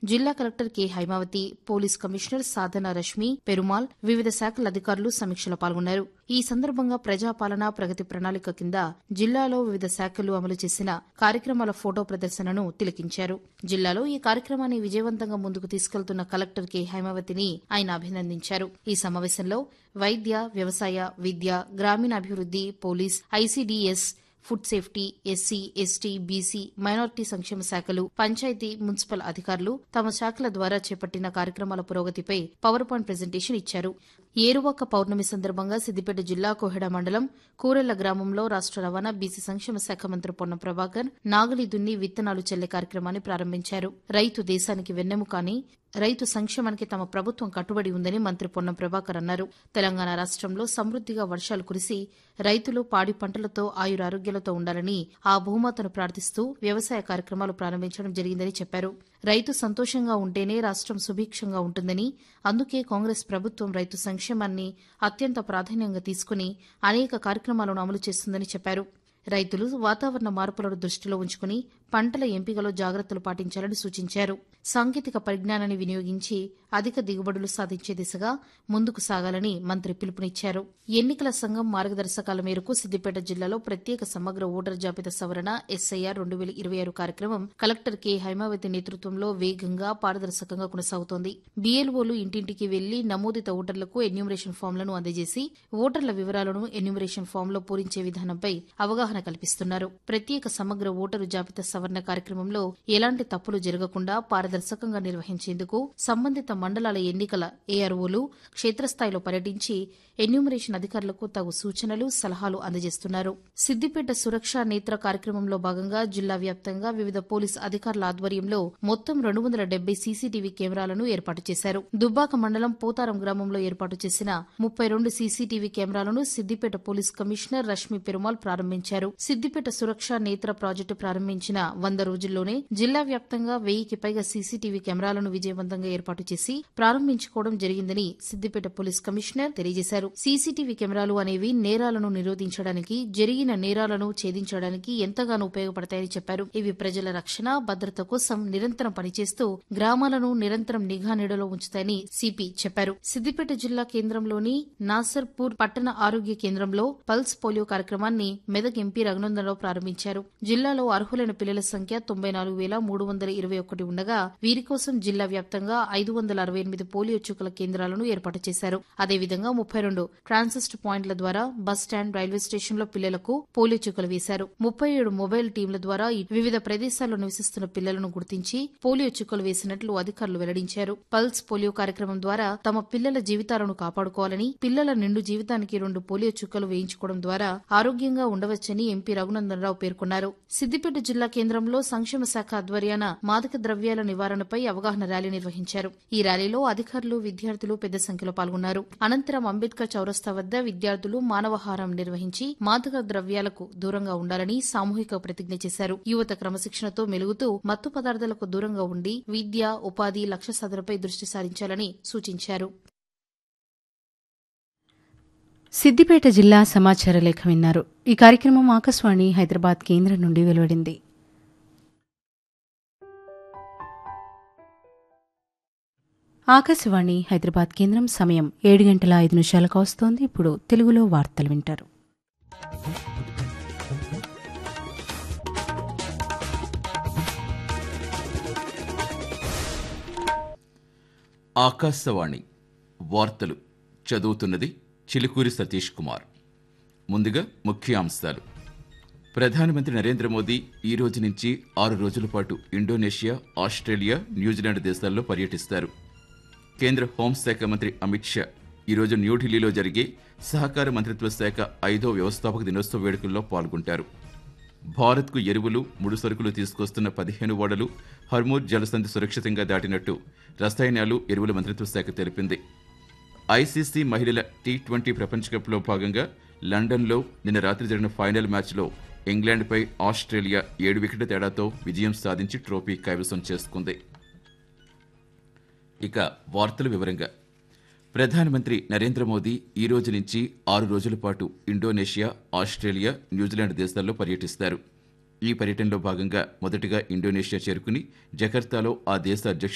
జిల్లా collector K Haimavathi police commissioner సాధన రష్మి పెరుమాల్ వివిధ శాఖల అధికారులు సమీక్షలో పాల్గొన్నారు ఈ సందర్భంగా ప్రజాపాలన ప్రగతి ప్రణాళిక కింద జిల్లాలో వివిధ శాఖలు అమలు చేసిన కార్యక్రమాల ఫోటో ప్రదర్శనను తిలకించారు జిల్లాలో ఈ కార్యక్రమాన్ని విజయవంతంగా ముందుకు తీసుకెళ్తున్న కలెక్టర్ కె హైమావతిని ఆయన అభినందించారు ఈ సమావేశంలో వైద్య వ్యవసాయ విద్య గ్రామీణాభివృద్ది police ICDS food safety SC ST BC minority సంక్షేమ శాఖలు పంచాయతీ మున్సిపల్ అధికారులు తమ శాఖల ద్వారా చేపట్టిన కార్యక్రమాల పురోగతిపై పవర్ పాయింట్ ప్రజెంటేషన్ ఇచ్చారు ఏరువాక పౌర్ణమి సందర్భంగా సిద్దిపేట జిల్లా కోహెడ మండలం కూరెళ్ల గ్రామంలో రాష్ట రవాణా బీసీ సంక్షేమ శాఖ మంత్రి పొన్నం ప్రభాకర్ నాగలి దున్ని విత్తనాలు చెల్లే కార్యక్రమాన్ని ప్రారంభించారు రైతు దేశానికి వెన్నెముకాని రైతు సంక్షేమానికి తమ ప్రభుత్వం కట్టుబడి ఉందని మంత్రి పొన్నం ప్రభాకర్ అన్నారు తెలంగాణ రాష్ట్రంలో సమృద్దిగా వర్షాలు కురిసి రైతులు పాడి పంటలతో ఆయురారోగ్యాలతో ఉండాలని ఆ భూమాతను ప్రార్థిస్తూ వ్యవసాయ కార్యక్రమాలు ప్రారంభించడం జరిగిందని చెప్పారు రైతు సంతోషంగా ఉంటేనే రాష్ట్రం సుభిక్షంగా ఉంటుందని అందుకే కాంగ్రెస్ ప్రభుత్వం రైతు సంక్షేమాన్ని అత్యంత ప్రాధాన్యంగా తీసుకుని అనేక కార్యక్రమాలను అమలు చేస్తుందని చెప్పారు రైతులు వాతావరణ మార్పులను దృష్టిలో ఉంచుకుని పంటల ఎంపికలో జాగ్రత్తలు పాటించాలని సూచించారు సాంకేతిక పరిజ్ఞానాన్ని వినియోగించి అధిక దిగుబడులు సాధించే దిశగా ముందుకు సాగాలని మంత్రి పిలుపునిచ్చారు ఎన్నికల సంఘం మార్గదర్శకాల మేరకు సిద్దిపేట జిల్లాలో ప్రత్యేక సమగ్ర ఓటర్ జాబితా సవరణ ఎస్ఐఆర్ రెండు వేల ఇరవై ఆరు కార్యక్రమం కలెక్టర్ కె హైమావతి నేతృత్వంలో వేగంగా పారదర్శకంగా కొనసాగుతోంది బీఎల్ఓలు ఇంటింటికి వెళ్లి నమోదిత ఓటర్లకు ఎన్యూమరేషన్ ఫామ్లను అందజేసి ఓటర్ల వివరాలను ఎన్యూమరేషన్ ఫామ్లో పూరించే విధానంపై అవగాహన కల్పిస్తున్నారు ప్రత్యేక సమగ్ర ఓటరు జాబితా సవరణ కార్యక్రమంలో ఎలాంటి తప్పులు జరగకుండా పారదర్శకంగా నిర్వహించేందుకు సంబంధిత మండలాల ఎన్నికల ఏఆర్ఓలు క్షేత్రస్థాయిలో పర్యటించి ఎన్యూమరేషన్ అధికారులకు తగు సూచనలు సలహాలు అందజేస్తున్నారు సిద్దిపేట సురక్ష నేత్ర కార్యక్రమంలో భాగంగా జిల్లా వ్యాప్తంగా వివిధ పోలీస్ అధికారుల ఆధ్వర్యంలో మొత్తం రెండు వందల డెబ్బై సీసీటీవీ కెమెరాలను ఏర్పాటు చేశారు దుబ్బాక మండలం పోతారం గ్రామంలో ఏర్పాటు చేసిన ముప్పై రెండు సీసీటీవీ కెమెరాలను సిద్దిపేట పోలీస్ కమిషనర్ రష్మి పెరుమాల్ ప్రారంభించారు సిద్దిపేట సురక్ష నేత్ర ప్రాజెక్టు ప్రారంభించిన వంద రోజుల్లోనే జిల్లా వ్యాప్తంగా వెయ్యికి పైగా సీసీటీవీ కెమెరాలను విజయవంతంగా ఏర్పాటు చేసి ప్రారంభించుకోవడం జరిగిందని సిద్దిపేట పోలీస్ కమిషనర్ తెలియజేశారు సీసీటీవీ కెమెరాలు అనేవి నేరాలను నిరోధించడానికి జరిగిన నేరాలను ఛేదించడానికి ఎంతగానో ఉపయోగపడతాయని చెప్పారు ఇవి ప్రజల రక్షణ భద్రత కోసం నిరంతరం పనిచేస్తూ గ్రామాలను నిరంతరం నిఘా నీడలో ఉంచుతాయని సిపి చెప్పారు సిద్దిపేట జిల్లా కేంద్రంలోని నాసర్పూర్ పట్టణ ఆరోగ్య కేంద్రంలో పల్స్ పోలియో కార్యక్రమాన్ని మెదక్ ఎంపీ రఘునందనరావు ప్రారంభించారు జిల్లాలో అర్హులైన పిల్లల సంఖ్య తొంభై నాలుగు వేల మూడు వందల ఇరవై ఒకటి ఉండగా వీరి కోసం జిల్లా వ్యాప్తంగా ఐదు వందల అరవై ఎనిమిది పోలియో చుక్కల కేంద్రాలను ఏర్పాటు చేశారు అదేవిధంగా ముప్పై రెండు ట్రాన్సిస్ట్ పాయింట్ల ద్వారా బస్ స్టాండ్ రైల్వే స్టేషన్లో పిల్లలకు పోలియో చుక్కలు వేశారు ముప్పై ఏడు మొబైల్ టీంల ద్వారా వివిధ ప్రదేశాల్లో నివసిస్తున్న పిల్లలను గుర్తించి పోలియో చుక్కలు వేసినట్లు అధికారులు వెల్లడించారు పల్స్ పోలియో కార్యక్రమం ద్వారా తమ పిల్లల జీవితాలను కాపాడుకోవాలని పిల్లల నిండు జీవితానికి రెండు పోలియో చుక్కలు వేయించుకోవడం ద్వారా ఆరోగ్యంగా ఉండవచ్చని ఎంపీ రఘునందనరావు పేర్కొన్నారు సిద్దిపేట జిల్లా కేంద్రంలో సంక్షేమ శాఖ ఆధ్వర్యాన మాదక ద్రవ్యాల నివారణపై అవగాహన ర్యాలీ నిర్వహించారు ఈ ర్యాలీలో అధికారులు విద్యార్థులు పెద్ద సంఖ్యలో పాల్గొన్నారు అనంతరం అంబేద్కర్ చౌరస్తా వద్ద విద్యార్థులు మానవహారం నిర్వహించి మాదక ద్రవ్యాలకు దూరంగా ఉండాలని సామూహిక ప్రతిజ్ఞ చేశారు యువత క్రమశిక్షణతో మెలుగుతూ మత్తు పదార్థాలకు దూరంగా ఉండి విద్య ఉపాధి లక్ష్య సాధనపై దృష్టి సారించాలని సూచించారు సిద్దిపేట జిల్లా సమాచార లేఖ విన్నారు ఈ కార్యక్రమం ఆకాశవాణి హైదరాబాద్ కేంద్రం నుండి వెలువడింది ఆకాశవాణి హైదరాబాద్ కేంద్రం సమయం ఏడు గంటల ఐదు నిమిషాలకు వస్తోంది ఇప్పుడు తెలుగులో వార్తలు వింటారు ఆకాశవాణి వార్తలు చదువుతున్నది చిలుకూరి సతీష్ కుమార్ ముందుగా ముఖ్యాంశాలు ప్రధానమంత్రి నరేంద్ర మోదీ ఈ రోజు నుంచి ఆరు రోజుల పాటు ఇండోనేషియా ఆస్ట్రేలియా న్యూజిలాండ్ దేశాల్లో పర్యటిస్తారు కేంద్ర హోంశాఖ మంత్రి అమిత్ షా ఈరోజు న్యూఢిల్లీలో జరిగే సహకార మంత్రిత్వ శాఖ ఐదో వ్యవస్థాపక దినోత్సవ వేడుకల్లో పాల్గొంటారు భారత్కు ఎరువులు ముడి సరుకులు తీసుకొస్తున్న పదిహేను ఓడలు హర్మూర్ జలసంధి సురక్షితంగా దాటినట్టు రసాయనాలు ఎరువుల మంత్రిత్వ శాఖ తెలిపింది ఐసీసీ మహిళల టీ ట్వంటీ ప్రపంచ కప్లో భాగంగా లండన్లో నిన్న రాత్రి జరిగిన ఫైనల్ మ్యాచ్లో ఇంగ్లాండ్పై ఆస్ట్రేలియా ఏడు వికెట్ల తేడాతో విజయం సాధించి ట్రోఫీ కైవసం చేసుకుంది ఇక వార్తల వివరంగా ప్రధానమంత్రి నరేంద్ర మోదీ ఈ రోజు నుంచి ఆరు రోజుల పాటు ఇండోనేషియా ఆస్ట్రేలియా న్యూజిలాండ్ దేశాల్లో పర్యటిస్తారు ఈ పర్యటనలో భాగంగా మొదటగా ఇండోనేషియా చేరుకుని జకర్తాలో ఆ దేశ అధ్యక్షుడు